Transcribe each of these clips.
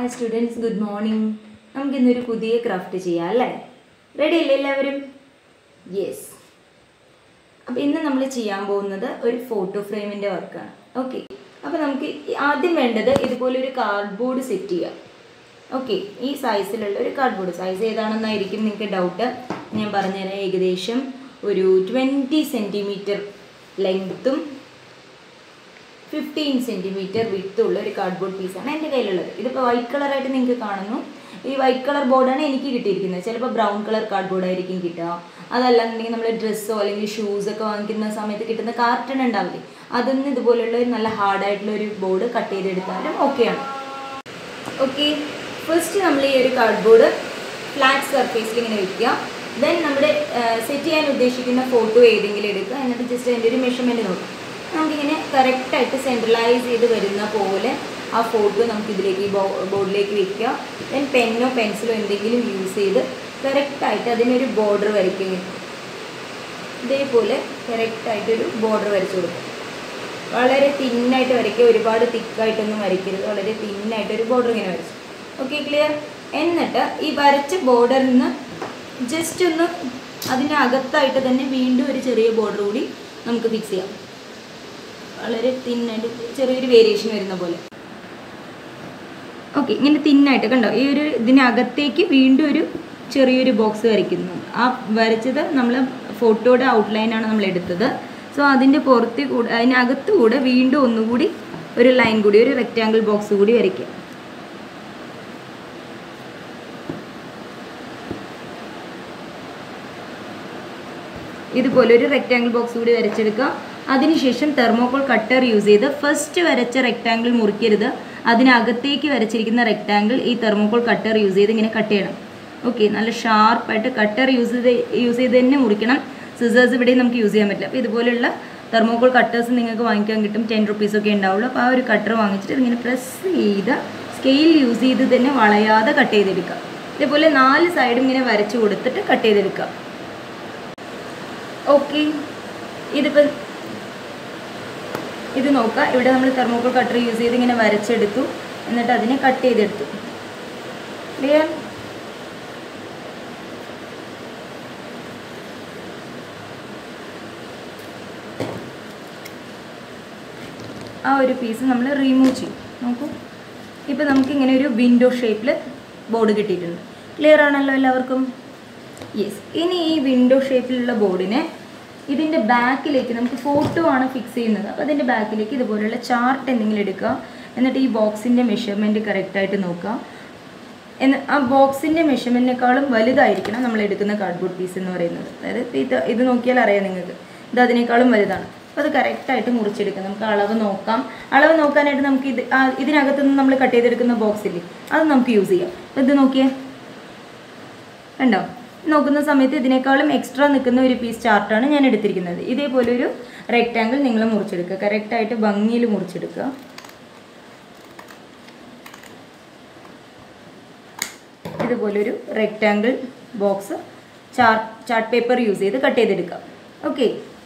hi students good morning നമുക്ക് ഇന്നൊരു പുതിയ ക്രാഫ്റ്റ് ചെയ്യാം അല്ലേ റെഡി അല്ലേ എല്ലാവരും യെസ് അപ്പോൾ ഇന്ന് നമ്മൾ ചെയ്യാൻ പോകുന്നത് ഒരു ഫോട്ടോ ഫ്രെയിമിൻ്റെ വർക്കാണ് ഓക്കെ അപ്പോൾ നമുക്ക് ഈ ആദ്യം വേണ്ടത് ഇതുപോലെ ഒരു കാർഡ്ബോർഡ് സെറ്റ് ചെയ്യാം ഓക്കെ ഈ സൈസിലുള്ള ഒരു കാർഡ്ബോർഡ് സൈസ് ഏതാണെന്നായിരിക്കും നിങ്ങൾക്ക് ഡൗട്ട് ഞാൻ പറഞ്ഞുതരാം ഏകദേശം ഒരു ട്വൻറ്റി സെൻറ്റിമീറ്റർ ലെങ്ത്തും ഫിഫ്റ്റീൻ സെൻറ്റിമീറ്റർ വിട്ടുള്ള ഒരു കാർഡ്ബോർഡ് പീസാണ് എൻ്റെ കയ്യിലുള്ളത് ഇതിപ്പോൾ വൈറ്റ് കളറായിട്ട് നിങ്ങൾക്ക് കാണുന്നു ഈ വൈറ്റ് കളർ ബോർഡാണ് എനിക്ക് കിട്ടിയിരിക്കുന്നത് ചിലപ്പോൾ ബ്രൗൺ കളർ കാർഡ്ബോർഡ് ആയിരിക്കും കിട്ടുക അതല്ലാന്നുണ്ടെങ്കിൽ നമ്മൾ ഡ്രസ്സോ അല്ലെങ്കിൽ ഷൂസ് ഒക്കെ വാങ്ങിക്കുന്ന സമയത്ത് കിട്ടുന്ന കാർട്ടൺ ഉണ്ടാവില്ലേ അതൊന്നും ഇതുപോലുള്ള ഒരു നല്ല ഹാർഡായിട്ടുള്ള ഒരു ബോർഡ് കട്ട് ചെയ്തെടുത്താലും ഓക്കെയാണ് ഓക്കെ ഫസ്റ്റ് നമ്മൾ ഈ ഒരു കാർഡ്ബോർഡ് ഫ്ലാറ്റ് സർഫേസിൽ ഇങ്ങനെ വെക്കുക ദെൻ നമ്മുടെ സെറ്റ് ചെയ്യാൻ ഉദ്ദേശിക്കുന്ന ഫോട്ടോ ഏതെങ്കിലും എടുക്കുക എന്നിട്ട് ജസ്റ്റ് അതിൻ്റെ ഒരു മെഷർമെൻറ്റ് നോക്കുക നമുക്കിങ്ങനെ കറക്റ്റായിട്ട് സെൻട്രലൈസ് ചെയ്ത് വരുന്ന പോലെ ആ ഫോട്ടോ നമുക്ക് ഇതിലേക്ക് ഈ ബോർഡിലേക്ക് വെക്കുക ദെൻ പെന്നോ പെൻസിലോ എന്തെങ്കിലും യൂസ് ചെയ്ത് കറക്റ്റായിട്ട് അതിനൊരു ബോർഡർ വരയ്ക്കുക ഇതേപോലെ കറക്റ്റായിട്ടൊരു ബോർഡർ വരച്ചു കൊടുക്കുക വളരെ തിന്നായിട്ട് വരയ്ക്കുക ഒരുപാട് തിക്കായിട്ടൊന്നും വരയ്ക്കരുത് വളരെ തിന്നായിട്ടൊരു ബോർഡർ ഇങ്ങനെ വരച്ചു ഓക്കെ ക്ലിയർ എന്നിട്ട് ഈ വരച്ച ബോർഡറിൽ നിന്ന് ജസ്റ്റ് ഒന്ന് അതിനകത്തായിട്ട് തന്നെ വീണ്ടും ഒരു ചെറിയ ബോർഡർ കൂടി നമുക്ക് ഫിക്സ് ചെയ്യാം വളരെ തിന്നായിട്ട് ചെറിയൊരു വേരിയേഷൻ വരുന്ന പോലെ ഓക്കെ ഇങ്ങനെ തിന്നായിട്ട് കണ്ടോ ഈ ഒരു ഇതിനകത്തേക്ക് വീണ്ടും ഒരു ചെറിയൊരു ബോക്സ് വരയ്ക്കുന്നു ആ വരച്ചത് നമ്മൾ ഫോട്ടോയുടെ ഔട്ട്ലൈനാണ് നമ്മൾ എടുത്തത് സോ അതിൻ്റെ പുറത്ത് കൂടെ അതിനകത്ത് കൂടെ വീണ്ടും ഒന്നുകൂടി ഒരു ലൈൻ കൂടി ഒരു റെക്റ്റാങ്കിൾ ബോക്സ് കൂടി വരയ്ക്കുക ഇതുപോലെ ഒരു റെക്റ്റാങ്കിൾ ബോക്സ് കൂടി വരച്ചെടുക്കുക അതിനുശേഷം തെർമോകോൾ കട്ടർ യൂസ് ചെയ്ത് ഫസ്റ്റ് വരച്ച റെക്റ്റാങ്കിൾ മുറിക്കരുത് അതിനകത്തേക്ക് വരച്ചിരിക്കുന്ന റെക്റ്റാങ്കിൾ ഈ തെർമോകോൾ കട്ടർ യൂസ് ചെയ്ത് ഇങ്ങനെ കട്ട് ചെയ്യണം ഓക്കെ നല്ല ഷാർപ്പായിട്ട് കട്ടർ യൂസ് ചെയ്ത് യൂസ് ചെയ്ത് തന്നെ മുറിക്കണം സിസേഴ്സ് ഇവിടെ നമുക്ക് യൂസ് ചെയ്യാൻ പറ്റില്ല അപ്പോൾ ഇതുപോലുള്ള തെർമോകോൾ കട്ടേഴ്സ് നിങ്ങൾക്ക് വാങ്ങിക്കാൻ കിട്ടും ടെൻ റുപ്പീസൊക്കെ ഉണ്ടാവുള്ളൂ അപ്പോൾ ആ ഒരു കട്ടർ വാങ്ങിച്ചിട്ട് ഇതിങ്ങനെ പ്രസ് ചെയ്ത് സ്കെയിൽ യൂസ് ചെയ്ത് തന്നെ വളയാതെ കട്ട് ചെയ്തെടുക്കുക ഇതേപോലെ നാല് സൈഡും ഇങ്ങനെ വരച്ച് കൊടുത്തിട്ട് കട്ട് ചെയ്തെടുക്കുക ഓക്കെ ഇതിപ്പോൾ ഇത് നോക്കുക ഇവിടെ നമ്മൾ തെർമോക്കോൾ കട്ടർ യൂസ് ചെയ്ത് ഇങ്ങനെ വരച്ചെടുത്തു എന്നിട്ട് അതിനെ കട്ട് ചെയ്തെടുത്തു ക്ലിയർ ആ ഒരു പീസ് നമ്മൾ റിമൂവ് ചെയ്യും നോക്കൂ ഇപ്പോൾ നമുക്ക് ഇങ്ങനെ ഒരു വിൻഡോ ഷേപ്പിൽ ബോർഡ് കിട്ടിയിട്ടുണ്ട് ക്ലിയർ ആണല്ലോ എല്ലാവർക്കും യെസ് ഇനി ഈ വിൻഡോ ഷേപ്പിലുള്ള ബോർഡിനെ ഇതിൻ്റെ ബാക്കിലേക്ക് നമുക്ക് ഫോട്ടോ ആണ് ഫിക്സ് ചെയ്യുന്നത് അപ്പോൾ അതിൻ്റെ ബാക്കിലേക്ക് ഇതുപോലുള്ള ചാർട്ട് എന്തെങ്കിലും എടുക്കുക എന്നിട്ട് ഈ ബോക്സിൻ്റെ മെഷർമെൻറ്റ് കറക്റ്റായിട്ട് നോക്കുക എന്ന് ആ ബോക്സിൻ്റെ മെഷർമെൻറ്റിനേക്കാളും വലുതായിരിക്കണം നമ്മൾ എടുക്കുന്ന കാർഡ്ബോർഡ് പീസ് എന്ന് പറയുന്നത് അതായത് ഇത് ഇത് നോക്കിയാൽ അറിയാം നിങ്ങൾക്ക് ഇത് അതിനേക്കാളും വലുതാണ് അപ്പോൾ അത് കറക്റ്റായിട്ട് മുറിച്ചെടുക്കാം നമുക്ക് അളവ് നോക്കാം അളവ് നോക്കാനായിട്ട് നമുക്ക് ഇത് ഇതിനകത്ത് നിന്ന് നമ്മൾ കട്ട് ചെയ്തെടുക്കുന്ന ബോക്സ് ഇല്ലേ അത് നമുക്ക് യൂസ് ചെയ്യാം അപ്പോൾ ഇത് നോക്കിയേ കണ്ടോ നോക്കുന്ന സമയത്ത് ഇതിനേക്കാളും എക്സ്ട്രാ നിൽക്കുന്ന ഒരു പീസ് ചാർട്ടാണ് ഞാൻ എടുത്തിരിക്കുന്നത് ഇതേപോലെ ഒരു റെക്റ്റാങ്കിൾ നിങ്ങൾ മുറിച്ചെടുക്കുക കറക്റ്റായിട്ട് ഭംഗിയിൽ മുറിച്ചെടുക്കുക ഇതുപോലൊരു rectangle box chart chart paper use ചെയ്ത് കട്ട് ചെയ്തെടുക്കുക ഓക്കെ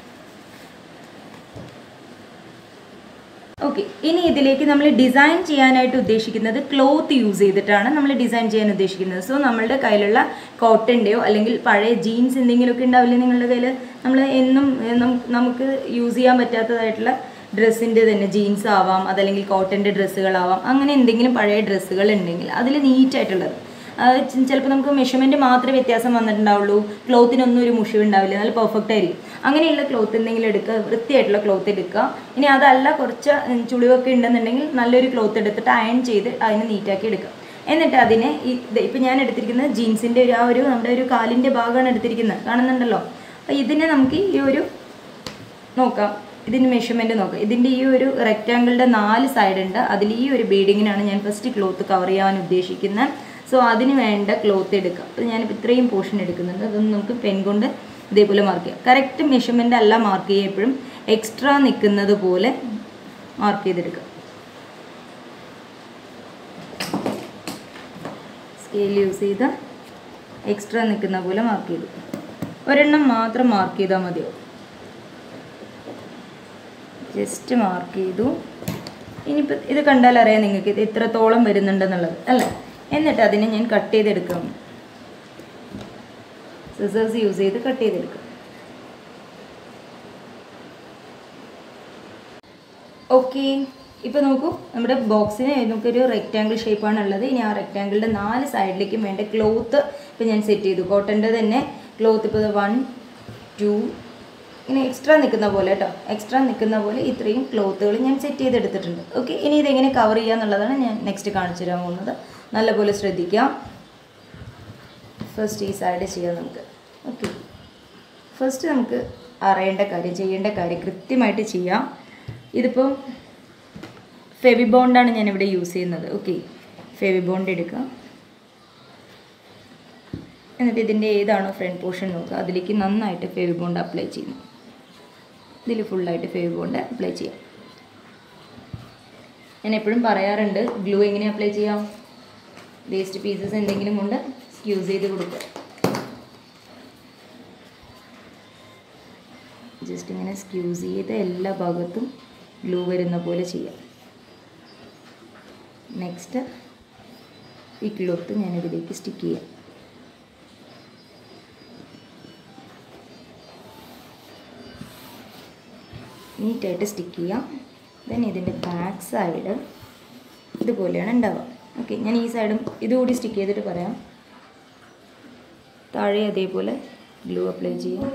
ഓക്കെ ഇനി ഇതിലേക്ക് നമ്മൾ ഡിസൈൻ ചെയ്യാനായിട്ട് ഉദ്ദേശിക്കുന്നത് ക്ലോത്ത് യൂസ് ചെയ്തിട്ടാണ് നമ്മൾ ഡിസൈൻ ചെയ്യാൻ ഉദ്ദേശിക്കുന്നത് സോ നമ്മളുടെ കയ്യിലുള്ള കോട്ടൻ്റെയോ അല്ലെങ്കിൽ പഴയ ജീൻസ് എന്തെങ്കിലുമൊക്കെ ഉണ്ടാവില്ലേ നിങ്ങളുടെ കയ്യിൽ നമ്മൾ എന്നും നമുക്ക് യൂസ് ചെയ്യാൻ പറ്റാത്തതായിട്ടുള്ള ഡ്രസ്സിൻ്റെ തന്നെ ജീൻസ് ആവാം അതല്ലെങ്കിൽ കോട്ടൻ്റെ ഡ്രസ്സുകളാവാം അങ്ങനെ എന്തെങ്കിലും പഴയ ഡ്രസ്സുകൾ ഉണ്ടെങ്കിൽ അതിൽ നീറ്റായിട്ടുള്ളത് ചിലപ്പോൾ നമുക്ക് മെഷർമെൻറ്റ് മാത്രമേ വ്യത്യാസം വന്നിട്ടുണ്ടാവുള്ളൂ ക്ലോത്തിനൊന്നും ഒരു മുഷിവ് ഉണ്ടാവില്ല നല്ല പെർഫെക്റ്റ് ആയിരിക്കും അങ്ങനെയുള്ള ക്ലോത്ത് എന്തെങ്കിലും എടുക്കുക വൃത്തിയായിട്ടുള്ള ക്ലോത്ത് എടുക്കുക ഇനി അതല്ല കുറച്ച് ചുളിവൊക്കെ ഉണ്ടെന്നുണ്ടെങ്കിൽ നല്ലൊരു ക്ലോത്ത് എടുത്തിട്ട് അയൺ ചെയ്ത് അതിനെ നീറ്റാക്കി എടുക്കുക എന്നിട്ട് അതിനെ ഈ ഇപ്പം ഞാൻ എടുത്തിരിക്കുന്നത് ജീൻസിൻ്റെ ഒരു ആ ഒരു നമ്മുടെ ഒരു കാലിൻ്റെ ഭാഗമാണ് എടുത്തിരിക്കുന്നത് കാണുന്നുണ്ടല്ലോ അപ്പോൾ ഇതിനെ നമുക്ക് ഈ ഒരു നോക്കാം ഇതിൻ്റെ മെഷർമെൻറ്റ് നോക്കാം ഇതിൻ്റെ ഈ ഒരു റെക്റ്റാങ്കിളിൻ്റെ നാല് സൈഡ് ഉണ്ട് അതിൽ ഈ ഒരു ബീഡിങ്ങിനാണ് ഞാൻ ഫസ്റ്റ് ക്ലോത്ത് കവർ ചെയ്യാൻ ഉദ്ദേശിക്കുന്നത് സോ അതിന് വേണ്ട ക്ലോത്ത് എടുക്കുക അപ്പോൾ ഞാനിപ്പോൾ ഇത്രയും പോർഷൻ എടുക്കുന്നുണ്ട് അതൊന്ന് നമുക്ക് പെൻ കൊണ്ട് ഇതേപോലെ മാർക്ക് ചെയ്യാം കറക്റ്റ് മെഷർമെൻ്റ് അല്ല മാർക്ക് ചെയ്യുക എപ്പോഴും എക്സ്ട്രാ നിൽക്കുന്നത് പോലെ മാർക്ക് ചെയ്തെടുക്കുക സ്കെയിൽ യൂസ് ചെയ്ത് എക്സ്ട്രാ നിൽക്കുന്ന പോലെ മാർക്ക് ചെയ്തു ഒരെണ്ണം മാത്രം മാർക്ക് ചെയ്താൽ മതിയോ ജസ്റ്റ് മാർക്ക് ചെയ്തു ഇനിയിപ്പോൾ ഇത് കണ്ടാൽ അറിയാം നിങ്ങൾക്ക് ഇത് ഇത്രത്തോളം വരുന്നുണ്ടെന്നുള്ളത് അല്ലേ എന്നിട്ട് അതിനെ ഞാൻ കട്ട് ചെയ്തെടുക്കാം സിസേഴ്സ് യൂസ് ചെയ്ത് കട്ട് ചെയ്തെടുക്കും ഓക്കെ ഇപ്പോൾ നോക്കൂ നമ്മുടെ ബോക്സിന് നമുക്കൊരു റെക്റ്റാങ്കിൾ ഷേപ്പാണ് ഉള്ളത് ഇനി ആ റെക്റ്റാങ്കിളിൻ്റെ നാല് സൈഡിലേക്കും വേണ്ട ക്ലോത്ത് ഇപ്പോൾ ഞാൻ സെറ്റ് ചെയ്തു കോട്ടൻ്റെ തന്നെ ക്ലോത്ത് ഇപ്പോൾ വൺ ടു ഇങ്ങനെ എക്സ്ട്രാ നിൽക്കുന്ന പോലെ കേട്ടോ എക്സ്ട്രാ നിൽക്കുന്ന പോലെ ഇത്രയും ക്ലോത്തുകൾ ഞാൻ സെറ്റ് ചെയ്തെടുത്തിട്ടുണ്ട് ഓക്കെ ഇനി ഇതെങ്ങനെ കവർ ചെയ്യുക എന്നുള്ളതാണ് ഞാൻ നെക്സ്റ്റ് കാണിച്ചു തരാൻ പോകുന്നത് നല്ലപോലെ ശ്രദ്ധിക്കാം ഫസ്റ്റ് ഈ സൈഡ് ചെയ്യാം നമുക്ക് ഓക്കെ ഫസ്റ്റ് നമുക്ക് അറിയേണ്ട കാര്യം ചെയ്യേണ്ട കാര്യം കൃത്യമായിട്ട് ചെയ്യാം ഇതിപ്പം ഫെവി ബോണ്ടാണ് ഞാനിവിടെ യൂസ് ചെയ്യുന്നത് ഓക്കെ ഫെവി ബോണ്ട് എടുക്കുക എന്നിട്ട് ഇതിൻ്റെ ഏതാണോ ഫ്രണ്ട് പോർഷൻ നോക്കുക അതിലേക്ക് നന്നായിട്ട് ഫെവി ബോണ്ട് അപ്ലൈ ചെയ്യുന്നു ഇതിൽ ഫുള്ളായിട്ട് ഫെവി ബോണ്ട് അപ്ലൈ ചെയ്യാം ഞാൻ എപ്പോഴും പറയാറുണ്ട് ഗ്ലൂ എങ്ങനെ അപ്ലൈ ചെയ്യാം വേസ്റ്റ് പീസസ് എന്തെങ്കിലും കൊണ്ട് യൂസ് ചെയ്ത് കൊടുക്കുക ജസ്റ്റ് ഇങ്ങനെ സ്ക്യൂസ് ചെയ്ത് എല്ലാ ഭാഗത്തും ഗ്ലൂ വരുന്ന പോലെ ചെയ്യാം നെക്സ്റ്റ് ഈ ക്ലോത്ത് ഞാൻ ഇതിലേക്ക് സ്റ്റിക്ക് ചെയ്യാം നീറ്റായിട്ട് സ്റ്റിക്ക് ചെയ്യാം ദെൻ ഇതിൻ്റെ ബാക്ക് സൈഡ് ഇതുപോലെയാണ് ഉണ്ടാവുക ഓക്കെ ഞാൻ ഈ സൈഡും ഇതുകൂടി സ്റ്റിക്ക് ചെയ്തിട്ട് പറയാം താഴെ അതേപോലെ ഗ്ലൂ അപ്ലൈ ചെയ്യാം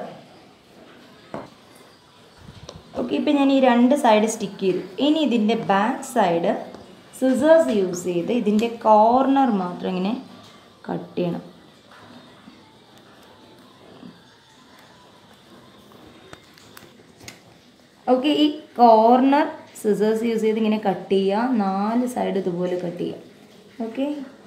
ഓക്കെ ഇപ്പം ഞാൻ ഈ രണ്ട് സൈഡ് സ്റ്റിക്ക് ചെയ്തു ഇനി ഇതിൻ്റെ ബാക്ക് സൈഡ് സിസേഴ്സ് യൂസ് ചെയ്ത് ഇതിൻ്റെ കോർണർ മാത്രം ഇങ്ങനെ കട്ട് ചെയ്യണം ഓക്കെ ഈ കോർണർ സിസേഴ്സ് യൂസ് ചെയ്ത് ഇങ്ങനെ കട്ട് ചെയ്യുക നാല് സൈഡ് ഇതുപോലെ കട്ട് ചെയ്യുക ഓക്കെ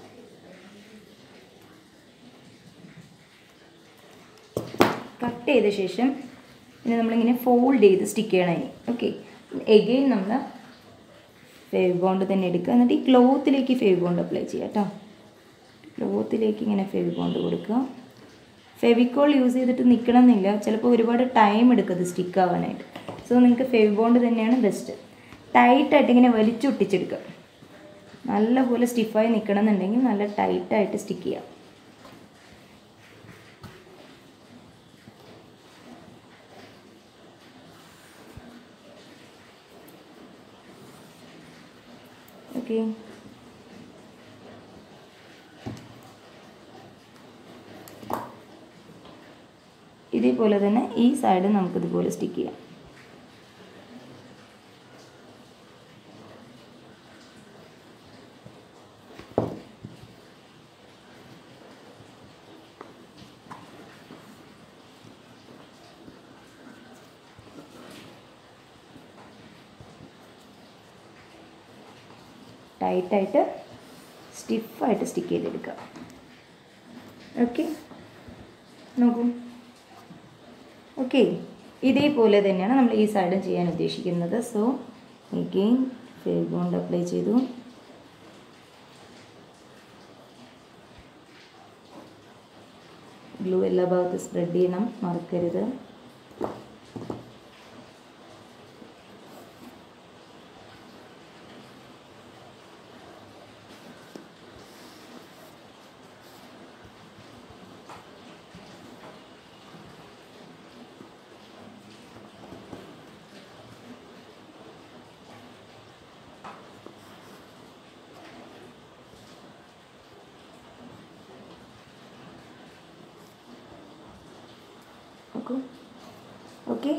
കട്ട് ചെയ്ത ശേഷം ഇനി നമ്മളിങ്ങനെ ഫോൾഡ് ചെയ്ത് സ്റ്റിക്ക് ചെയ്യണം ഇനി ഓക്കെ എഗെയിൻ നമ്മൾ ഫേവ് ബോണ്ട് തന്നെ എടുക്കുക എന്നിട്ട് ഈ ക്ലോത്തിലേക്ക് ഫേവ് ബോണ്ട് അപ്ലൈ ചെയ്യുക കേട്ടോ ക്ലോത്തിലേക്ക് ഇങ്ങനെ ഫേവ് ബോണ്ട് കൊടുക്കുക ഫെവിക്കോൾ യൂസ് ചെയ്തിട്ട് നിൽക്കണം എന്നില്ല ചിലപ്പോൾ ഒരുപാട് ടൈം എടുക്കും അത് സ്റ്റിക്ക് ആവാനായിട്ട് സോ നിങ്ങൾക്ക് ഫേവ് ബോണ്ട് തന്നെയാണ് ബെസ്റ്റ് ടൈറ്റായിട്ട് ഇങ്ങനെ വലിച്ചൊട്ടിച്ചെടുക്കുക നല്ലപോലെ സ്റ്റിഫായി നിൽക്കണം എന്നുണ്ടെങ്കിൽ നല്ല ടൈറ്റായിട്ട് സ്റ്റിക്ക് ചെയ്യാം ഓക്കെ ഇതേപോലെ തന്നെ ഈ സൈഡ് നമുക്കിതുപോലെ സ്റ്റിക്ക് ചെയ്യാം ടൈറ്റായിട്ട് സ്റ്റിഫായിട്ട് സ്റ്റിക്ക് ചെയ്തെടുക്കുക ഓക്കെ നോക്കൂ ഓക്കെ ഇതേപോലെ തന്നെയാണ് നമ്മൾ ഈ സൈഡും ചെയ്യാൻ ഉദ്ദേശിക്കുന്നത് so again Fevibond apply ചെയ്തു ഗ്ലൂ എല്ലാ ഭാഗത്തും സ്പ്രെഡ് ചെയ്യണം മറക്കരുത് നോക്കൂ ഓക്കെ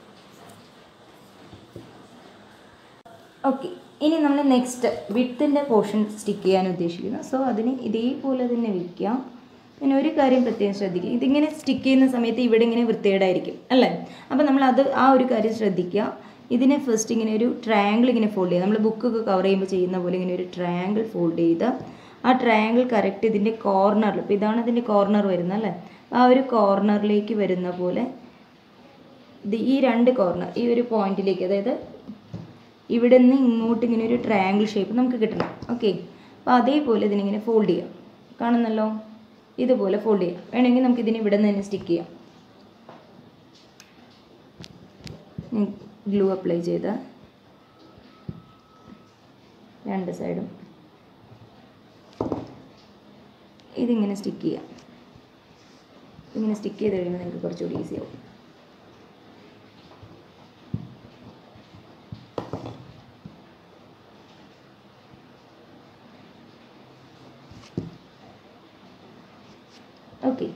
ഓക്കെ ഇനി നമ്മൾ നെക്സ്റ്റ് വിത്തിൻ്റെ പോർഷൻ സ്റ്റിക്ക് ചെയ്യാൻ ഉദ്ദേശിക്കുന്നു സോ അതിന് ഇതേപോലെ തന്നെ വയ്ക്കാം പിന്നെ ഒരു കാര്യം പ്രത്യേകം ശ്രദ്ധിക്കുക ഇതിങ്ങനെ സ്റ്റിക്ക് ചെയ്യുന്ന സമയത്ത് ഇവിടെ ഇങ്ങനെ വൃത്തികേടായിരിക്കും അല്ലേ അപ്പോൾ നമ്മൾ അത് ആ ഒരു കാര്യം ശ്രദ്ധിക്കുക ഇതിനെ ഫസ്റ്റ് ഇങ്ങനെ ഒരു ട്രയാങ്കിൾ ഇങ്ങനെ ഫോൾഡ് ചെയ്യുക നമ്മൾ ബുക്കൊക്കെ കവർ ചെയ്യുമ്പോൾ ചെയ്യുന്ന പോലെ ഇങ്ങനെ ഒരു ട്രയാങ്കിൾ ഫോൾഡ് ചെയ്ത് ആ ട്രയാങ്കിൾ കറക്റ്റ് ഇതിൻ്റെ കോർണറിൽ ഇപ്പോൾ ഇതാണ് ഇതിൻ്റെ കോർണർ വരുന്നത് അല്ലേ ആ ഒരു കോർണറിലേക്ക് വരുന്ന പോലെ ഇത് ഈ രണ്ട് കോർണർ ഈ ഒരു പോയിന്റിലേക്ക് അതായത് ഇവിടെ നിന്ന് ഇങ്ങോട്ട് ഇങ്ങനെ ഒരു ട്രയാങ്കിൾ ഷേപ്പ് നമുക്ക് കിട്ടണം ഓക്കെ അപ്പോൾ അതേപോലെ ഇതിനിങ്ങനെ ഫോൾഡ് ചെയ്യാം കാണുന്നല്ലോ ഇതുപോലെ ഫോൾഡ് ചെയ്യാം വേണമെങ്കിൽ നമുക്ക് ഇതിന് ഇവിടെ നിന്ന് തന്നെ സ്റ്റിക്ക് ചെയ്യാം ഗ്ലൂ അപ്ലൈ ചെയ്ത് രണ്ട് സൈഡും ഇതിങ്ങനെ സ്റ്റിക്ക് ചെയ്യാം ഇങ്ങനെ സ്റ്റിക്ക് ചെയ്ത് കഴിയുമ്പോൾ നിങ്ങൾക്ക് കുറച്ചുകൂടി ഈസി ആവും ഓക്കെ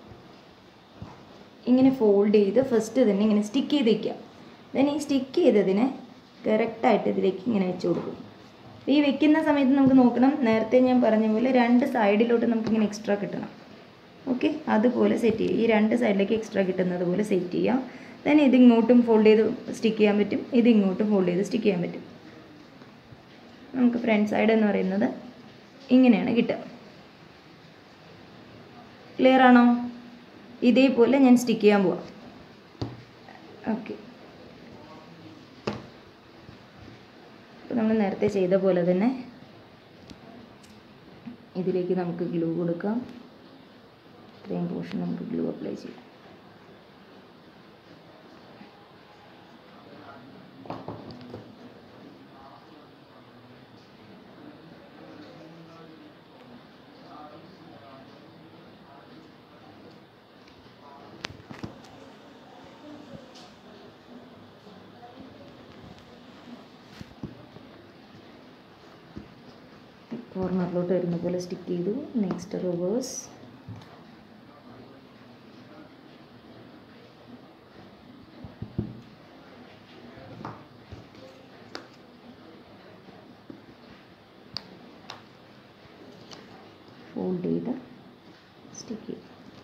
ഇങ്ങനെ ഫോൾഡ് ചെയ്ത് ഫസ്റ്റ് തന്നെ ഇങ്ങനെ സ്റ്റിക്ക് ചെയ്ത് വയ്ക്കാം ദെൻ ഈ സ്റ്റിക്ക് ചെയ്തതിനെ കറക്റ്റായിട്ട് ഇതിലേക്ക് ഇങ്ങനെ വെച്ച് കൊടുക്കും അപ്പോൾ ഈ വെക്കുന്ന സമയത്ത് നമുക്ക് നോക്കണം നേരത്തെ ഞാൻ പറഞ്ഞ പോലെ രണ്ട് സൈഡിലോട്ട് നമുക്കിങ്ങനെ എക്സ്ട്രാ കിട്ടണം ഓക്കെ അതുപോലെ സെറ്റ് ചെയ്യുക ഈ രണ്ട് സൈഡിലേക്ക് എക്സ്ട്രാ കിട്ടുന്നത് പോലെ സെറ്റ് ചെയ്യാം ദെൻ ഇത് ഇങ്ങോട്ടും ഫോൾഡ് ചെയ്ത് സ്റ്റിക്ക് ചെയ്യാൻ പറ്റും ഇത് ഇങ്ങോട്ടും ഫോൾഡ് ചെയ്ത് സ്റ്റിക്ക് ചെയ്യാൻ പറ്റും നമുക്ക് ഫ്രണ്ട് സൈഡ് എന്ന് പറയുന്നത് ഇങ്ങനെയാണ് കിട്ടുക ക്ലിയർ ആണോ ഇതേപോലെ ഞാൻ സ്റ്റിക്ക് ചെയ്യാൻ പോവാം ഓക്കെ അപ്പോൾ നമ്മൾ നേരത്തെ ചെയ്ത പോലെ തന്നെ ഇതിലേക്ക് നമുക്ക് ഗ്ലൂ കൊടുക്കാം ഇത്രയും പോർഷൻ നമുക്ക് ഗ്ലൂ അപ്ലൈ ചെയ്യാം കോർണറിലോട്ട് വരുന്ന പോലെ സ്റ്റിക്ക് ചെയ്തു നെക്സ്റ്റ് റിവേഴ്സ് ഫോൾഡ് ചെയ്ത് സ്റ്റിക്ക് ചെയ്യും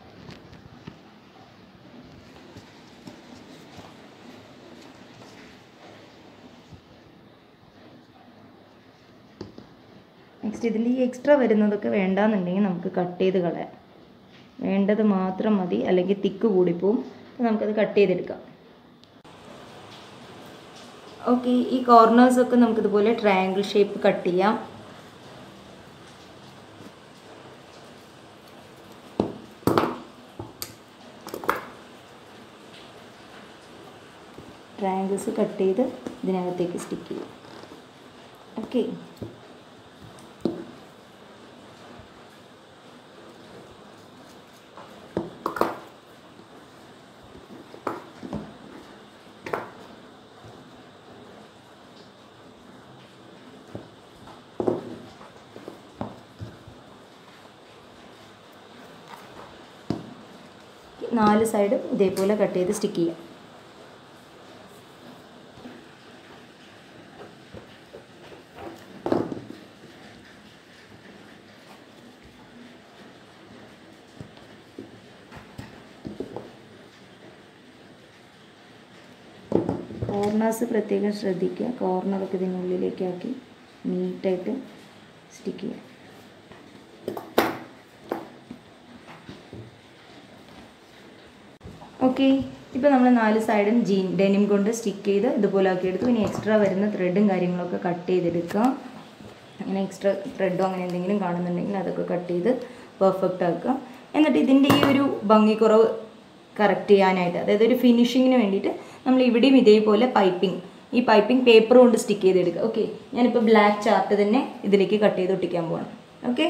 നെക്സ്റ്റ് ഇതിൽ ഈ എക്സ്ട്രാ വരുന്നതൊക്കെ വേണ്ടാന്നുണ്ടെങ്കിൽ നമുക്ക് കട്ട് ചെയ്ത് കളയാം വേണ്ടത് മാത്രം മതി അല്ലെങ്കിൽ തിക്ക് കൂടിപ്പോവും അപ്പോൾ നമുക്കത് കട്ട് ചെയ്തെടുക്കാം ഓക്കെ ഈ കോർണേഴ്സൊക്കെ നമുക്കിതുപോലെ ട്രയാങ്കിൾ ഷേപ്പ് കട്ട് ചെയ്യാം ട്രയാങ്കിൾസ് കട്ട് ചെയ്ത് ഇതിനകത്തേക്ക് സ്റ്റിക്ക് ചെയ്യും ഓക്കെ നാല് സൈഡും ഇതേപോലെ കട്ട് ചെയ്ത് സ്റ്റിക്ക് ചെയ്യാം കോർണേഴ്സ് പ്രത്യേകം ശ്രദ്ധിക്കുക കോർണറൊക്കെ ഇതിനുള്ളിലേക്കാക്കി നീറ്റായിട്ട് സ്റ്റിക്ക് ചെയ്യാം ഓക്കെ ഇപ്പോൾ നമ്മൾ നാല് സൈഡും ജീൻ ഡെനിം കൊണ്ട് സ്റ്റിക്ക് ചെയ്ത് ഇതുപോലെ ആക്കി എടുത്തു ഇനി എക്സ്ട്രാ വരുന്ന ത്രെഡും കാര്യങ്ങളൊക്കെ കട്ട് ചെയ്തെടുക്കുക അങ്ങനെ എക്സ്ട്രാ ത്രെഡോ അങ്ങനെ എന്തെങ്കിലും കാണുന്നുണ്ടെങ്കിൽ അതൊക്കെ കട്ട് ചെയ്ത് പെർഫെക്റ്റ് ആക്കുക എന്നിട്ട് ഇതിൻ്റെ ഈ ഒരു ഭംഗിക്കുറവ് കറക്റ്റ് ചെയ്യാനായിട്ട് അതായത് ഒരു ഫിനിഷിങ്ങിന് വേണ്ടിയിട്ട് നമ്മൾ ഇവിടെയും ഇതേപോലെ പൈപ്പിംഗ് ഈ പൈപ്പിംഗ് പേപ്പർ കൊണ്ട് സ്റ്റിക്ക് ചെയ്തെടുക്കുക ഓക്കെ ഞാനിപ്പോൾ ബ്ലാക്ക് ചാർട്ട് തന്നെ ഇതിലേക്ക് കട്ട് ചെയ്ത് ഒട്ടിക്കാൻ പോകണം ഓക്കെ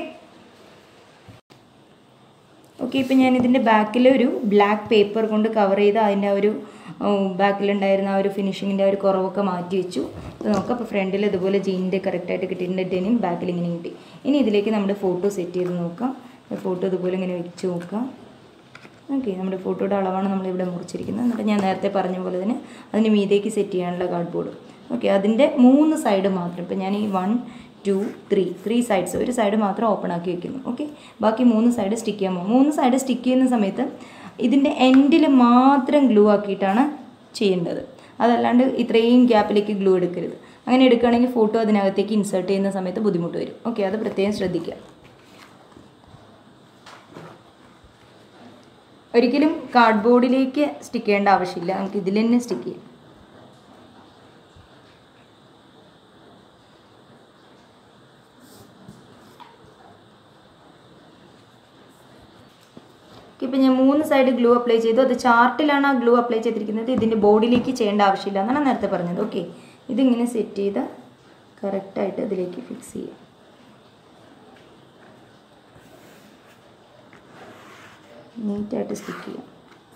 ഓക്കെ ഇപ്പം ഞാൻ ഇതിൻ്റെ ബാക്കിൽ ഒരു ബ്ലാക്ക് പേപ്പർ കൊണ്ട് കവർ ചെയ്ത് അതിൻ്റെ ആ ഒരു ബാക്കിലുണ്ടായിരുന്ന ആ ഒരു ഫിനിഷിങ്ങിൻ്റെ ആ ഒരു കുറവൊക്കെ മാറ്റി വെച്ചു അപ്പോൾ നമുക്ക് അപ്പോൾ ഫ്രണ്ടിൽ ഇതുപോലെ ജീനിൻ്റെ കറക്റ്റായിട്ട് കിട്ടിയിട്ടുണ്ട് ഡെനിം ബാക്കിൽ ഇങ്ങനെ കിട്ടി ഇനി ഇതിലേക്ക് നമ്മുടെ ഫോട്ടോ സെറ്റ് ചെയ്ത് നോക്കാം ഫോട്ടോ ഇതുപോലെ ഇങ്ങനെ വെച്ച് നോക്കാം ഓക്കെ നമ്മുടെ ഫോട്ടോയുടെ അളവാണ് നമ്മളിവിടെ മുറിച്ചിരിക്കുന്നത് എന്നിട്ട് ഞാൻ നേരത്തെ പറഞ്ഞ പോലെ തന്നെ അതിന് മീതേക്ക് സെറ്റ് ചെയ്യാനുള്ള കാർഡ് ബോർഡ് ഓക്കെ അതിൻ്റെ മൂന്ന് സൈഡ് മാത്രം ഇപ്പം ഞാൻ ഈ one two three three sides ഒരു സൈഡ് മാത്രം ഓപ്പൺ ആക്കി വെക്കുന്നു ഓക്കെ ബാക്കി മൂന്ന് സൈഡ് സ്റ്റിക്ക് ചെയ്യാൻ പോകും മൂന്ന് സൈഡ് സ്റ്റിക്ക് ചെയ്യുന്ന സമയത്ത് ഇതിൻ്റെ എൻഡിൽ മാത്രം ഗ്ലൂ ആക്കിയിട്ടാണ് ചെയ്യേണ്ടത് അതല്ലാണ്ട് ഇത്രയും ഗ്യാപ്പിലേക്ക് ഗ്ലൂ എടുക്കരുത് അങ്ങനെ എടുക്കുകയാണെങ്കിൽ ഫോട്ടോ അതിനകത്തേക്ക് ഇൻസേർട്ട് ചെയ്യുന്ന സമയത്ത് ബുദ്ധിമുട്ട് വരും ഓക്കെ അത് പ്രത്യേകം ശ്രദ്ധിക്കുക ഒരിക്കലും കാർഡ്ബോർഡിലേക്ക് സ്റ്റിക്ക് ചെയ്യേണ്ട ആവശ്യമില്ല നമുക്ക് ഇതിൽ തന്നെ സ്റ്റിക്ക് ചെയ്യാം ഇപ്പം ഞാൻ മൂന്ന് സൈഡ് ഗ്ലൂ അപ്ലൈ ചെയ്തു അത് ചാർട്ടിലാണ് ആ ഗ്ലൂ അപ്ലൈ ചെയ്തിരിക്കുന്നത് ഇതിൻ്റെ ബോഡിയിലേക്ക് ചെയ്യേണ്ട ആവശ്യമില്ല എന്നാണ് നേരത്തെ പറഞ്ഞത് ഓക്കെ ഇതിങ്ങനെ സെറ്റ് ചെയ്ത് കറക്റ്റായിട്ട് ഇതിലേക്ക് ഫിക്സ് ചെയ്യാം നീറ്റായിട്ട് സ്റ്റിക്ക് ചെയ്യാം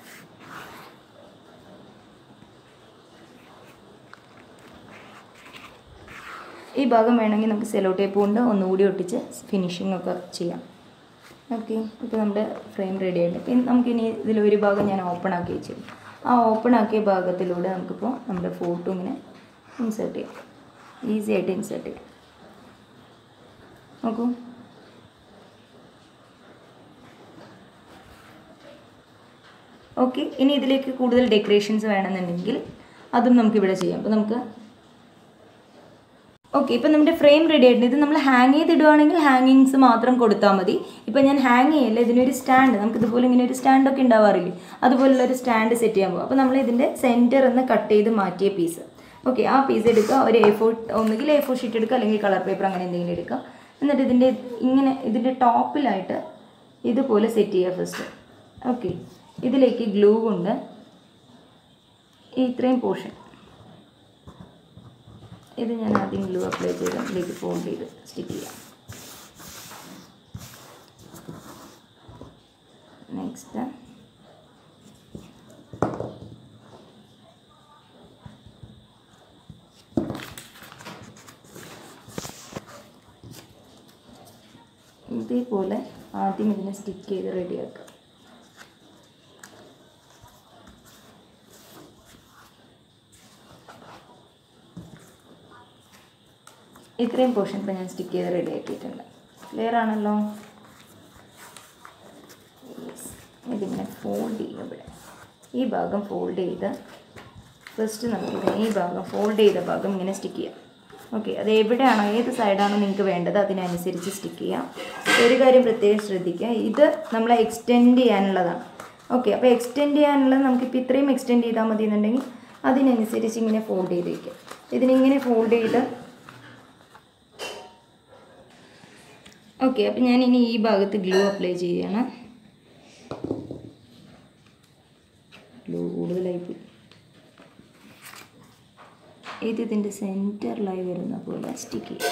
ഈ ഭാഗം വേണമെങ്കിൽ നമുക്ക് സെലോ ടേപ്പ് കൊണ്ട് ഒന്നുകൂടി ഒട്ടിച്ച് ഫിനിഷിംഗ് ഒക്കെ ചെയ്യാം ഓക്കെ ഇപ്പോൾ നമ്മുടെ ഫ്രെയിം റെഡി ആയിട്ട് പിന്നെ നമുക്കിനി ഇതിലൊരു ഭാഗം ഞാൻ ഓപ്പൺ ആക്കി വെച്ചു ആ ഓപ്പൺ ആക്കിയ ഭാഗത്തിലൂടെ നമുക്കിപ്പോൾ നമ്മുടെ ഫോട്ടോ ഇങ്ങനെ ഇൻസേർട്ട് ചെയ്യാം ഈസി ആയിട്ട് ഇൻസേർട്ട് ചെയ്യാം നോക്കൂ ഓക്കെ ഇനി ഇതിലേക്ക് കൂടുതൽ ഡെക്കറേഷൻസ് വേണമെന്നുണ്ടെങ്കിൽ അതും നമുക്കിവിടെ ചെയ്യാം അപ്പോൾ നമുക്ക് ഓക്കെ ഇപ്പം നമ്മുടെ ഫ്രെയിം റെഡി ആയിട്ടുണ്ട് ഇത് നമ്മൾ ഹാങ് ചെയ്തിടുവാണെങ്കിൽ ഹാങ്ങിങ്സ് മാത്രം കൊടുത്താൽ മതി ഇപ്പം ഞാൻ ഹാങ് ചെയ്യല്ല ഇതിനൊരു സ്റ്റാൻഡ് നമുക്ക് ഇതുപോലെ ഇങ്ങനെ ഒരു സ്റ്റാൻഡൊക്കെ ഉണ്ടാവാറില്ലേ അതുപോലുള്ള ഒരു സ്റ്റാൻഡ് സെറ്റ് ചെയ്യാൻ പോകും അപ്പോൾ നമ്മൾ ഇതിൻ്റെ സെൻറ്റർ എന്ന് കട്ട് ചെയ്ത് മാറ്റിയ പീസ് ഓക്കെ ആ പീസ് എടുക്കുക ഒരു എ ഫോർ ഒന്നുകിൽ എ ഫോർ ഷീറ്റ് എടുക്കുക അല്ലെങ്കിൽ കളർ പേപ്പർ അങ്ങനെ എന്തെങ്കിലും എടുക്കുക എന്നിട്ട് ഇതിൻ്റെ ഇങ്ങനെ ഇതിൻ്റെ ടോപ്പിലായിട്ട് ഇതുപോലെ സെറ്റ് ചെയ്യുക ഫസ്റ്റ് ഓക്കെ ഇതിലേക്ക് ഗ്ലൂ കൊണ്ട് ഈ ഇത്രയും പോർഷൻ ഇത് ഞാൻ ആദ്യം ഗ്ലൂ അപ്ലൈ ചെയ്ത് ഇതിലേക്ക് ഫോൾഡ് ചെയ്ത് സ്റ്റിക്ക് ചെയ്യാം നെക്സ്റ്റ് ഇതേപോലെ ആദ്യം ഇതിനെ സ്റ്റിക്ക് ചെയ്ത് റെഡിയാക്കുക ഇത്രയും പോർഷൻ ഇപ്പോൾ ഞാൻ സ്റ്റിക്ക് ചെയ്ത് റെഡി ആക്കിയിട്ടുണ്ട് ക്ലിയർ ആണല്ലോ യെസ് ഇതിങ്ങനെ ഫോൾഡ് ചെയ്യും ഇവിടെ ഈ ഭാഗം ഫോൾഡ് ചെയ്ത് ഫസ്റ്റ് നമുക്ക് ഈ ഭാഗം ഫോൾഡ് ചെയ്ത ഭാഗം ഇങ്ങനെ സ്റ്റിക്ക് ചെയ്യാം ഓക്കെ അത് എവിടെയാണോ ഏത് സൈഡാണോ നിങ്ങൾക്ക് വേണ്ടത് അതിനനുസരിച്ച് സ്റ്റിക്ക് ചെയ്യാം ഒരു കാര്യം പ്രത്യേകം ശ്രദ്ധിക്കുക ഇത് നമ്മളെ എക്സ്റ്റെൻഡ് ചെയ്യാനുള്ളതാണ് ഓക്കെ അപ്പോൾ എക്സ്റ്റെൻഡ് ചെയ്യാനുള്ളത് നമുക്കിപ്പോൾ ഇത്രയും എക്സ്റ്റെൻഡ് ചെയ്താൽ മതി എന്നുണ്ടെങ്കിൽ അതിനനുസരിച്ച് ഇങ്ങനെ ഫോൾഡ് ചെയ്ത് വയ്ക്കുക ഇതിനിങ്ങനെ ഫോൾഡ് ചെയ്ത് ഓക്കെ അപ്പം ഞാൻ ഇനി ഈ ഭാഗത്ത് ഗ്ലൂ അപ്ലൈ ചെയ്യുകയാണ് ഗ്ലൂ കൂടുതലായി പോയി ഇത് ഇതിൻ്റെ സെൻറ്ററിലായി വരുന്ന പോലെ സ്റ്റിക്ക് ചെയ്യും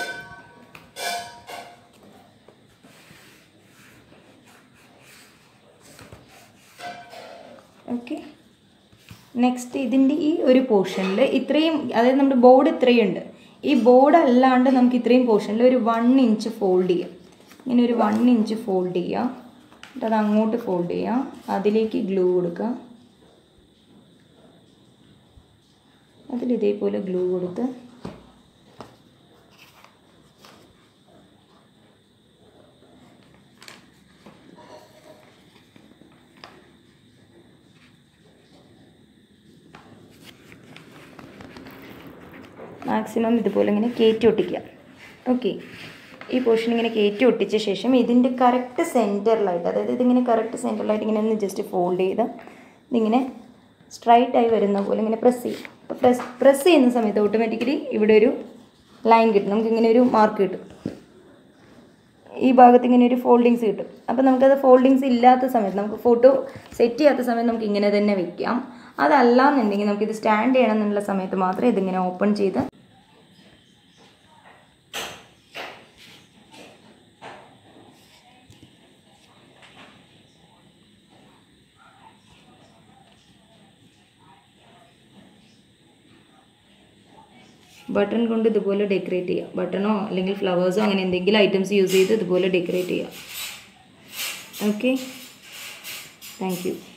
ഓക്കെ നെക്സ്റ്റ് ഇതിൻ്റെ ഈ ഒരു പോർഷനിൽ ഇത്രയും അതായത് നമ്മുടെ ബോർഡ് ഇത്രയും ഉണ്ട് ഈ ബോർഡ് അല്ലാണ്ട് നമുക്ക് ഇത്രയും പോർഷനിൽ ഒരു വൺ ഇഞ്ച് ഫോൾഡ് ചെയ്യാം ഇങ്ങനെ ഒരു വൺ ഇഞ്ച് ഫോൾഡ് ചെയ്യാം എന്നിട്ട് അത് അങ്ങോട്ട് ഫോൾഡ് ചെയ്യാം അതിലേക്ക് ഗ്ലൂ കൊടുക്കുക അതിൽ ഇതേപോലെ ഗ്ലൂ കൊടുത്ത് മാക്സിമം ഇതുപോലെ ഇങ്ങനെ കയറ്റി ഒട്ടിക്കുക ഓക്കെ ഈ പോർഷൻ ഇങ്ങനെ കയറ്റി ഒട്ടിച്ച ശേഷം ഇതിൻ്റെ കറക്റ്റ് സെൻറ്ററിലായിട്ട് അതായത് ഇതിങ്ങനെ കറക്റ്റ് സെൻറ്ററിലായിട്ട് ഇങ്ങനെ ഒന്ന് ജസ്റ്റ് ഫോൾഡ് ചെയ്ത് ഇതിങ്ങനെ സ്ട്രൈറ്റ് ആയി വരുന്ന പോലെ ഇങ്ങനെ പ്രസ് ചെയ്യും അപ്പോൾ പ്രസ് പ്രസ് ചെയ്യുന്ന സമയത്ത് ഓട്ടോമാറ്റിക്കലി ഇവിടെ ഒരു ലൈൻ കിട്ടും നമുക്ക് ഇങ്ങനെ ഒരു മാർക്ക് കിട്ടും ഈ ഭാഗത്ത് ഇങ്ങനെ ഒരു ഫോൾഡിങ്സ് കിട്ടും അപ്പോൾ നമുക്കത് ഫോൾഡിങ്സ് ഇല്ലാത്ത സമയത്ത് നമുക്ക് ഫോട്ടോ സെറ്റ് ചെയ്യാത്ത സമയത്ത് നമുക്ക് ഇങ്ങനെ തന്നെ വെക്കാം അതല്ല എന്നുണ്ടെങ്കിൽ നമുക്കിത് സ്റ്റാൻഡ് ചെയ്യണം എന്നുള്ള സമയത്ത് മാത്രമേ ഇതിങ്ങനെ ഓപ്പൺ ചെയ്ത് ബട്ടൺ കൊണ്ട് ഇതുപോലെ ഡെക്കറേറ്റ് ചെയ്യാം ബട്ടണോ അല്ലെങ്കിൽ ഫ്ലവേഴ്സോ അങ്ങനെ എന്തെങ്കിലും ഐറ്റംസ് യൂസ് ചെയ്ത് ഇതുപോലെ ഡെക്കറേറ്റ് ചെയ്യാം ഓക്കെ താങ്ക് യു